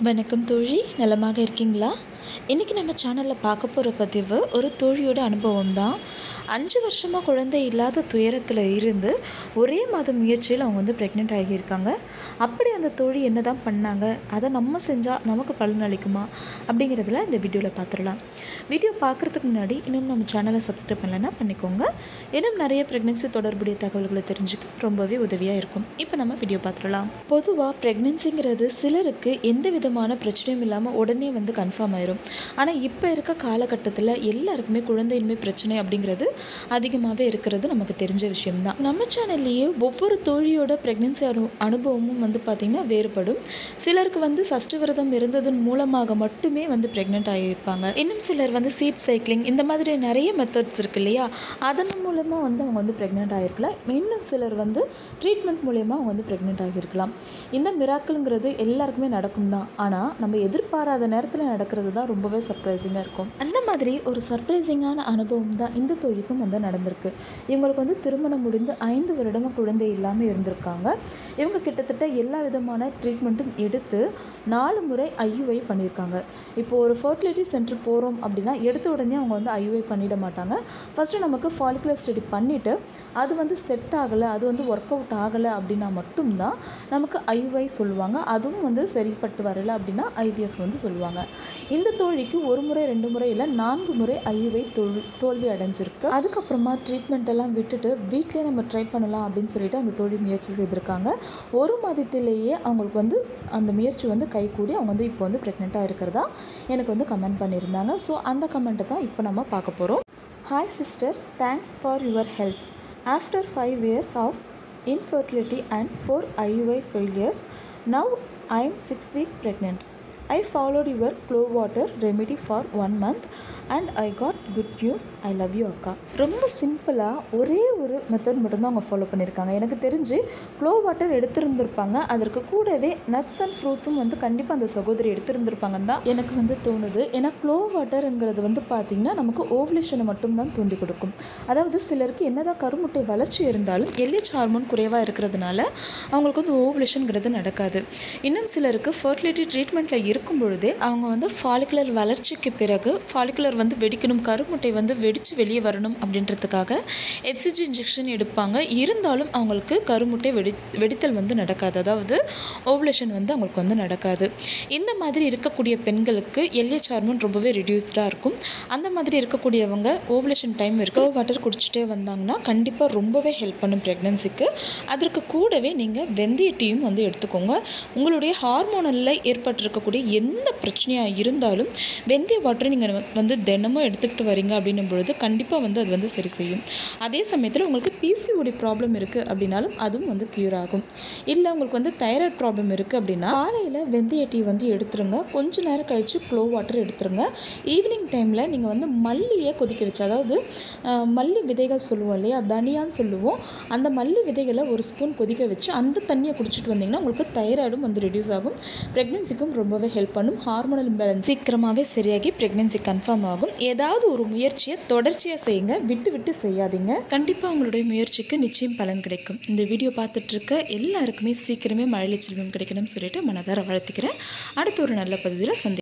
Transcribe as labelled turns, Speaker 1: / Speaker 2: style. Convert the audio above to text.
Speaker 1: வணக்கம் தோழி நலமாக இருக்கீங்களா இன்றைக்கி நம்ம சேனலில் பார்க்க போகிற பதிவு ஒரு தோழியோட அனுபவம் தான் அஞ்சு வருஷமாக குழந்தை இல்லாத துயரத்தில் இருந்து ஒரே மாத முயற்சியில் அவங்க வந்து ப்ரெக்னென்ட் ஆகியிருக்காங்க அப்படி அந்த தோழி என்ன தான் பண்ணாங்க அதை நம்ம செஞ்சால் நமக்கு பலன் அளிக்குமா அப்படிங்கிறதுல இந்த வீடியோவில் பார்த்துடலாம் வீடியோ பார்க்குறதுக்கு முன்னாடி இன்னும் நம்ம சேனலை சப்ஸ்கிரைப் பண்ணலைன்னா பண்ணிக்கோங்க இன்னும் நிறைய ப்ரெக்னென்சி தொடர்புடைய தகவல்களை தெரிஞ்சுக்க ரொம்பவே உதவியாக இருக்கும் இப்போ நம்ம வீடியோ பார்த்துடலாம் பொதுவாக ப்ரெக்னென்சிங்கிறது சிலருக்கு எந்த விதமான பிரச்சனையும் இல்லாமல் உடனே வந்து கன்ஃபார்ம் ஆயிரும் ஆனால் இப்போ இருக்க காலகட்டத்தில் எல்லாருக்குமே குழந்தையின்மை பிரச்சனை அப்படிங்கிறது அதிகமாகவே இருக்கிறது நமக்கு தெரிஞ்ச விஷயம்தான் நம்ம சேனல்லையே ஒவ்வொரு தோழியோட ப்ரெக்னென்சி அனு அனுபவமும் வந்து பார்த்திங்கன்னா வேறுபடும் சிலருக்கு வந்து சஷ்டி விரதம் இருந்ததன் மூலமாக மட்டுமே வந்து ப்ரெக்னென்ட் ஆகியிருப்பாங்க இன்னும் சிலர் வந்து சீட் சைக்கிளிங் இந்த மாதிரி நிறைய மெத்தட்ஸ் இருக்கு இல்லையா அதன் மூலமாக வந்து அவங்க வந்து ப்ரெக்னென்ட் ஆகிருக்கலாம் இன்னும் சிலர் வந்து ட்ரீட்மெண்ட் மூலயமா அவங்க வந்து ப்ரெக்னென்ட் ஆகியிருக்கலாம் இந்த மிராக்கிள்ங்கிறது எல்லாருக்குமே நடக்கும் தான் ஆனால் நம்ம எதிர்பாராத நேரத்தில் நடக்கிறது தான் ரொம்பவே சர்ப்ரைசிங்காக இருக்கும் அந்த மாதிரி ஒரு சர்ப்ரைசிங்கான அனுபவம் தான் இந்த தொழிலுக்கும் வந்து நடந்திருக்கு இவங்களுக்கு வந்து திருமணம் முடிந்து ஐந்து வருடமாக குழந்தை இல்லாமல் இருந்திருக்காங்க இவங்க கிட்டத்தட்ட எல்லா விதமான ட்ரீட்மெண்ட்டும் எடுத்து நாலு முறை ஐயுஐ பண்ணியிருக்காங்க இப்போ ஒரு ஃபர்டிலிட்டி சென்டர் போகிறோம் அப்படின்னா எடுத்த உடனே அவங்க வந்து ஐயுஐ பண்ணிட மாட்டாங்க ஃபஸ்ட்டு நமக்கு ஃபாலிகுலர் ஸ்டடி பண்ணிவிட்டு அது வந்து செட் ஆகலை அது வந்து ஒர்க் அவுட் ஆகலை அப்படின்னா மட்டும்தான் நமக்கு ஐயுஐ சொல்லுவாங்க அதுவும் வந்து சரிப்பட்டு வரலை அப்படின்னா ஐவிஎஃப் வந்து சொல்லுவாங்க இந்த தோழிக்கு ஒரு முறை ரெண்டு முறை இல்லை நான்கு முறை ஐயுஐ தோல்வி தோல்வி அடைஞ்சிருக்கு அதுக்கப்புறமா ட்ரீட்மெண்ட் எல்லாம் விட்டுட்டு வீட்டிலே நம்ம ட்ரை பண்ணலாம் அப்படின்னு சொல்லிட்டு அந்த தோழி முயற்சி செய்திருக்காங்க ஒரு மாதத்திலேயே அவங்களுக்கு வந்து அந்த முயற்சி வந்து கைகூடி அவங்க வந்து இப்போ வந்து ப்ரெக்னெண்ட்டாக இருக்கிறதா எனக்கு வந்து கமெண்ட் பண்ணியிருந்தாங்க ஸோ அந்த கமெண்ட்டை தான் இப்போ நம்ம பார்க்க போகிறோம் hi sister thanks for your help after five years of infertility and four IUI failures, now I am six week pregnant. I followed your clove water remedy for one month and I got good news. I love you அக்கா ரொம்ப சிம்பிளாக ஒரே ஒரு method மட்டும்தான் அவங்க follow பண்ணியிருக்காங்க எனக்கு தெரிஞ்சு க்ளோ வாட்டர் எடுத்திருந்திருப்பாங்க அதற்கு கூடவே நட்ஸ் அண்ட் ஃப்ரூட்ஸும் வந்து கண்டிப்பாக அந்த சகோதரி எடுத்திருந்திருப்பாங்கன்னு தான் எனக்கு வந்து தோணுது ஏன்னா க்ளோ வாட்டருங்கிறது வந்து பார்த்திங்கன்னா நமக்கு ஓவலேஷனை மட்டும்தான் தூண்டி கொடுக்கும் அதாவது சிலருக்கு என்னதான் கருமுட்டை வளர்ச்சி இருந்தாலும் எல்ஹெச் ஹார்மோன் குறைவாக இருக்கிறதுனால அவங்களுக்கு வந்து ஓவலேஷனுங்கிறது நடக்காது இன்னும் சிலருக்கு ஃபர்டிலிட்டி ட்ரீட்மெண்ட்டில் இருக்கும் பொழுதே அவங்க வந்து ஃபாலிகுலர் வளர்ச்சிக்கு பிறகு ஃபாலிகுலர் வந்து வெடிக்கணும் கருமுட்டை வந்து வெடித்து வெளியே வரணும் அப்படின்றதுக்காக எச்சிஜி இன்ஜெக்ஷன் எடுப்பாங்க இருந்தாலும் அவங்களுக்கு கருமுட்டை வெடி வெடித்தல் வந்து நடக்காது அதாவது ஓவலேஷன் வந்து அவங்களுக்கு வந்து நடக்காது இந்த மாதிரி இருக்கக்கூடிய பெண்களுக்கு எல்ஹெச் ஹார்மோன் ரொம்பவே ரெடியூஸ்டாக இருக்கும் அந்த மாதிரி இருக்கக்கூடியவங்க ஓவலேஷன் டைம் இருக்க வாட்டர் குடிச்சிட்டே வந்தாங்கன்னா கண்டிப்பாக ரொம்பவே ஹெல்ப் பண்ணும் ப்ரெக்னென்சிக்கு அதற்கு கூடவே நீங்கள் வெந்தய டீயும் வந்து எடுத்துக்கோங்க உங்களுடைய ஹார்மோனலில் ஏற்பட்டிருக்கக்கூடிய எந்த பிரச்சனையாக இருந்தாலும் வெந்தய வாட்டரை நீங்கள் வந்து தினமும் எடுத்துக்கிட்டு வரீங்க அப்படின்னும் பொழுது கண்டிப்பாக வந்து அது வந்து சரி செய்யும் அதே சமயத்தில் உங்களுக்கு பிசிஓடி ப்ராப்ளம் இருக்குது அப்படின்னாலும் அதுவும் வந்து க்யூர் ஆகும் இல்லை உங்களுக்கு வந்து தைராய்டு ப்ராப்ளம் இருக்குது அப்படின்னா காலையில் வெந்தய டீ வந்து எடுத்துருங்க கொஞ்ச நேரம் கழித்து க்ளோ வாட்டர் எடுத்துருங்க ஈவினிங் டைமில் நீங்கள் வந்து மல்லியை கொதிக்க வச்சு அதாவது அஹ், மல்லி விதைகள் சொல்லுவோம் இல்லையா தனியான்னு சொல்லுவோம் அந்த மல்லி விதைகளை ஒரு ஸ்பூன் கொதிக்க வச்சு அந்த தண்ணியை குடிச்சிட்டு வந்தீங்கன்னா உங்களுக்கு தைராய்டும் வந்து ரெடியூஸ் ஆகும் ப்ரெக்னென்சிக்கும் ரொம்பவே ஹெல்ப் பண்ணும் ஹார்மோனல் இம்பேலன்ஸ் சீக்கிரமாகவே சரியாகி ப்ரெக்னென்சி கன்ஃபார்ம் ஆகும் ஏதாவது ஒரு முயற்சியை தொடர்ச்சியாக செய்யுங்க விட்டு விட்டு செய்யாதீங்க கண்டிப்பாக உங்களுடைய முயற்சிக்கு நிச்சயம் பலன் கிடைக்கும் இந்த வீடியோ பார்த்துட்டு இருக்க எல்லாருக்குமே சீக்கிரமே மழலை செல்வம் கிடைக்கணும்னு சொல்லிட்டு மனதார வாழ்த்துக்கிறேன் அடுத்த ஒரு நல்ல பதிவில் சந்தி